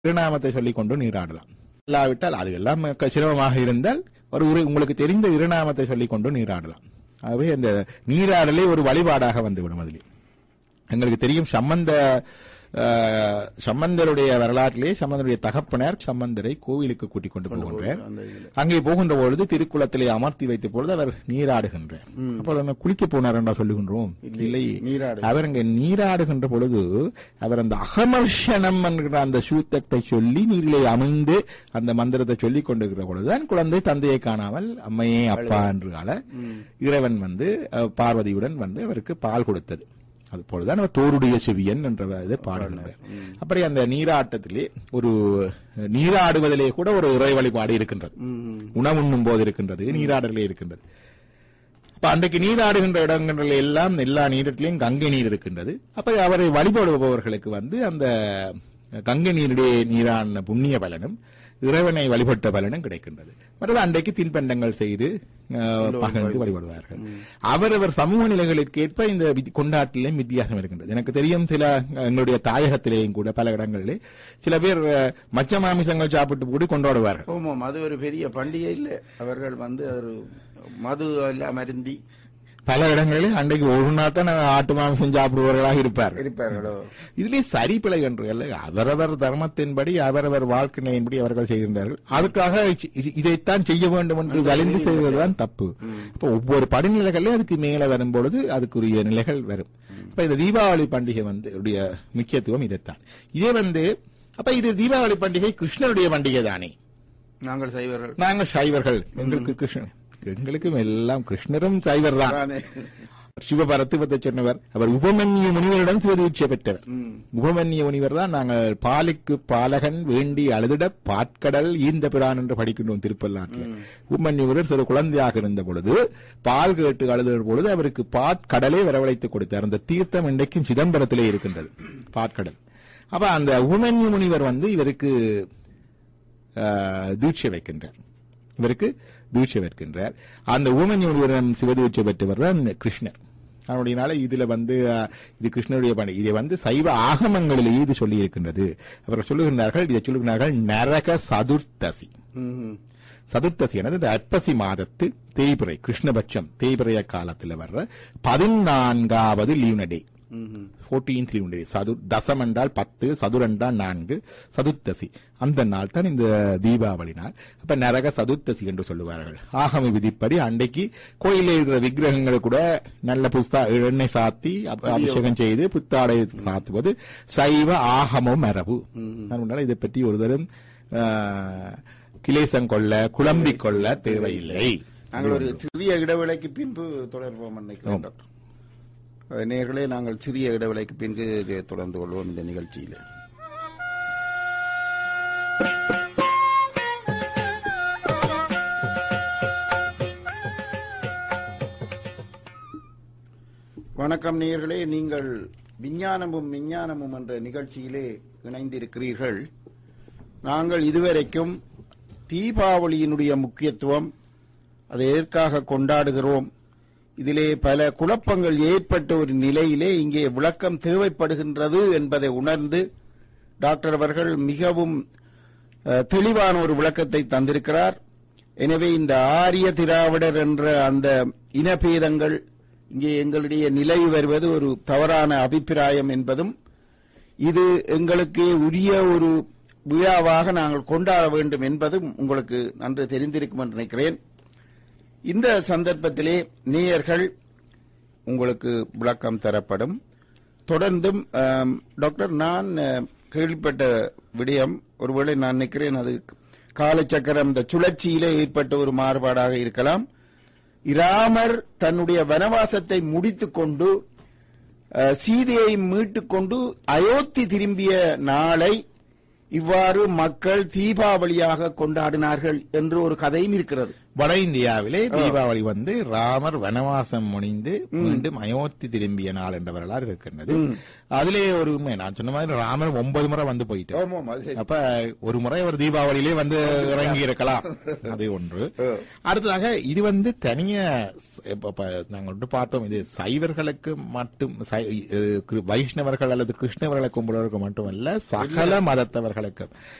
திருநாமத்தை சொல்லிக் கொண்டு நீராடலாம் இல்லாவிட்டால் அது எல்லாம் க- சிரமமாக இருந்தால் ஒரு உரு- உங்களுக்கு தெரிந்த இருநாமத்தை சொல்லிக் கொண்டு நீராடலாம் ஆகவே அந்த நீராடலே ஒரு வழிபாடாக வந்துவிடும் அதில் எங்களுக்கு தெரியும் சம்பந்த அஹ், சம்பந்தருடைய வரலாற்றிலே சம்பந்தருடைய தகப்பனார் சம்பந்தரை கோவிலுக்கு கூட்டிக் கொண்டு போகின்றார் அந்த இதுல. அங்கே போகின்ற பொழுது திருக்குளத்திலே அமர்த்தி வைத்த பொழுது அவர் நீராடுகின்றார் அப்போ நம்ம குளிக்க போனார் என்றா சொல்லுகின்றோம் இல்லை நீராடு. அவர் அங்கே நீராடுகின்ற பொழுது அவர் அந்த அகமர்ஷனம் என்கிற அந்த சூத்தத்தை சொல்லி நீரிலே அமைந்து அந்த மந்திரத்தை சொல்லிக் கொண்டிருக்கிற பொழுதுதான் குழந்தை தந்தையை காணாமல் அம்மையே அப்பா என்று ஆள இறைவன் வந்து அஹ், பார்வதியுடன் வந்து அவருக்கு பால் கொடுத்தது அது போலதான் அவர் தோருடைய செவியன் என்ற இதை பாடுகின்றார் அப்படி அந்த நீராட்டத்திலே ஒரு நீராடுவதிலே கூட ஒரு இறை வழிபாடு இருக்கின்றது ம். உணவுண்ணும் போது இருக்கின்றது நீராடலே இருக்கின்றது அப்ப அன்றைக்கு நீராடுகின்ற இடங்களில் எல்லாம் எல்லா நீரிலும் கங்கை நீர் இருக்கின்றது அப்ப அவரை வழிபடுபவர்களுக்கு வந்து அந்த கங்கை நீருடைய நீரான புண்ணிய பலனும் இறைவனை வழிபட்ட பலனும் கிடைக்கின்றது மற்றது அன்றைக்கு தின்பண்டங்கள் செய்து அஹ், பகிர்ந்து வழிபடுவார்கள் அவரவர் சமூக நிலைகளுக்கு ஏற்ப இந்த விதி- கொண்டாட்டிலையும் வித்தியாசம் இருக்கின்றது எனக்கு தெரியும் சில அஹ், எங்களுடைய தாயகத்திலேயும் கூட பல இடங்களிலே சில பேர் அஹ், மச்ச மாமிசங்கள் சாப்பிட்டு கூட கொண்டாடுவார்கள் ஆமாம் அது ஒரு பெரிய பண்டிகை இல்ல அவர்கள் வந்து ஒரு மது எல்லாம் அருந்தி பல இடங்களில் அன்றைக்கு ஒரு நாள் தான் ஆட்டு மாமிசம் சாப்பிடுபவர்களாக இருப்பார்கள் இருப்பார்களோ இதிலே சரி பிழை என்று அல்ல அவரவர் தர்மத்தின்படி அவரவர் வாழ்க்கையின்படி அவர்கள் செய்கின்றார்கள் அதுக்காக இ- இதைத்தான் செய்ய வேண்டும் என்று வலிந்து செய்வதுதான் தப்பு இப்ப ஒவ்வொரு படிநிலைகளிலும் அதுக்கு மேல வரும்பொழுது அதுக்குரிய நிலைகள் வரும் இப்ப இந்த தீபாவளி பண்டிகை வந்து உடைய முக்கியத்துவம் இதைத்தான் இதே வந்து அப்ப இது தீபாவளி பண்டிகை கிருஷ்ணனுடைய பண்டிகை தானே நாங்கள் செய்வர்கள் நாங்கள் சைவர்கள் எங்களுக்கு கிருஷ்ணன் எங்களுக்கும் எல்லாம் கிருஷ்ணரும் சைவர் தான் தானே. சிவபரத்துவத்தை சொன்னவர் அவர் உபமன்ய முனிவரிடம் சிவதீட்சை பெற்றவர் ம். உபமன்ய முனிவர் தான் நாங்கள் பாலுக்கு பாலகன் வேண்டி அழுதிட பாட்கடல் ஈந்த பிரான் என்று படிக்கின்றோம் திருப்பல்லாற்றில் உபமன்யுவர் சிறு குழந்தையாக இருந்த பொழுது பால் கேட்டு அழுத பொழுது அவருக்கு பாட்கடலே வரவழைத்துக் கொடுத்தார் அந்த தீர்த்தம் இன்றைக்கும் சிதம்பரத்திலே இருக்கின்றது பாட்கடல் அப்ப அந்த உபமன்ய முனிவர் வந்து இவருக்கு ஆஹ், தீட்சை வைக்கின்றார் இவருக்கு தீட்சை வைக்கின்றார் அந்த ஊமஞ்சி முனிவரிடம் சிவதீட்சை பெற்றவர் தான் கிருஷ்ணர் அதனுடையனால இதுல வந்து அஹ், இது கிருஷ்ணருடைய பணி இதை வந்து சைவ ஆகமங்களிலேயே இது சொல்லி இருக்கின்றது அவர்கள் சொல்லுகின்றார்கள் இதை சொல்லுகிறார்கள் நரக சதுர்த்தசி ம். சதுர்த்தசி எனது இந்த அற்பசி மாதத்து தேய்பிறை கிருஷ்ணபட்சம் தேய்பிறைய காலத்தில் வர்ற பதினான்காவது லீவ்னடே ம். ஃபோர்டீன்த் லீவ்னடே சது தசம் என்றால் பத்து சதுர் என்றால் நான்கு சதுர்த்தசி அந்த நாள் தான் இந்த தீபாவளி நாள் அப்ப நரக சதுர்த்தசி என்று சொல்லுவார்கள் ஆகம விதிப்படி அன்றைக்கு கோயிலில் இருக்கிற விக்கிரகங்கள் கூட நல்ல புஸ்தா எண்ணெய் சாத்தி அப- அபிஷேகம் செய்து புத்தாடை சாத்துவது சைவ ஆகம மரபு அதனால இதை பற்றி ஒரு தரம் கிளேசம் கொள்ள குழம்பிக் கொள்ள தேவையில்லை நாங்கள் ஒரு சிறிய இடைவேளைக்கு பின்பு தொடர்போம் நினைக்கிறோம் டாக்டர் அஹ், நேயர்களே நாங்கள் சிறிய இடைவேளைக்கு பின்பு இதை தொடர்ந்து கொள்வோம் இந்த நிகழ்ச்சியில் வணக்கம் நேயர்களே நீங்கள் விஞ்ஞானமும் விஞ்ஞானமும் என்ற நிகழ்ச்சியிலே இணைந்திருக்கிறீர்கள் நாங்கள் இதுவரைக்கும் தீபாவளியினுடைய முக்கியத்துவம் அதை எதற்காக கொண்டாடுகிறோம் இதிலே பல குழப்பங்கள் ஏற்பட்ட ஒரு நிலையிலே இங்கே விளக்கம் தேவைப்படுகின்றது என்பதை உணர்ந்து டாக்டர் அவர்கள் மிகவும் அஹ், தெளிவான ஒரு விளக்கத்தை தந்திருக்கிறார் எனவே இந்த ஆரிய திராவிடர் என்ற அந்த இனபேதங்கள் இங்கே எங்களுடைய நிலை வருவது ஒரு தவறான அபிப்பிராயம் என்பதும் இது எங்களுக்கு உரிய ஒரு விழாவாக நாங்கள் கொண்டாட வேண்டும் என்பதும் உங்களுக்கு நன்று தெரிந்திருக்கும் என்று நினைக்கிறேன் இந்த சந்தர்ப்பத்திலே நேயர்கள் உங்களுக்கு விளக்கம் தரப்படும் தொடர்ந்தும் ஆம், டாக்டர் நான் அஹ், கேள்விப்பட்ட விடயம் ஒருவேளை நான் நினைக்கிறேன் அது காலச்சக்கரம் இந்த சுழற்சியிலே ஏற்பட்ட ஒரு மாறுபாடாக இருக்கலாம் இராமர் தன்னுடைய வனவாசத்தை முடித்துக் கொண்டு அஹ், சீதையை மீட்டுக் கொண்டு அயோத்தி திரும்பிய நாளை இவ்வாறு மக்கள் தீபாவளியாக கொண்டாடினார்கள் என்று ஒரு கதையும் இருக்கிறது வட இந்தியாவிலே தீபாவளி வந்து ராமர் வனவாசம் முடிந்து மீண்டும் அயோத்தி திரும்பிய நாள் என்ற வரலாறு இருக்கின்றது அதிலே ஒரு உண்மை நான் சொன்ன மாதிரி ராமர் ஒன்பது முறை வந்து போயிட்டு ஆமாம் அது சரி அப்ப ஒரு முறை அவர் தீபாவளியிலே வந்து இறங்கி இருக்கலாம் அது ஒன்று அடுத்ததாக இது வந்து தனிய ச- இப்ப- இப்ப நாங்க வந்து பார்த்தோம் இது சைவர்களுக்கு மட்டும் சை- இது கிரு- வைஷ்ணவர்கள் அல்லது கிருஷ்ணவர்களை கும்பிடுவதற்கு மட்டுமல்ல சகல மதத்தவர்களுக்கு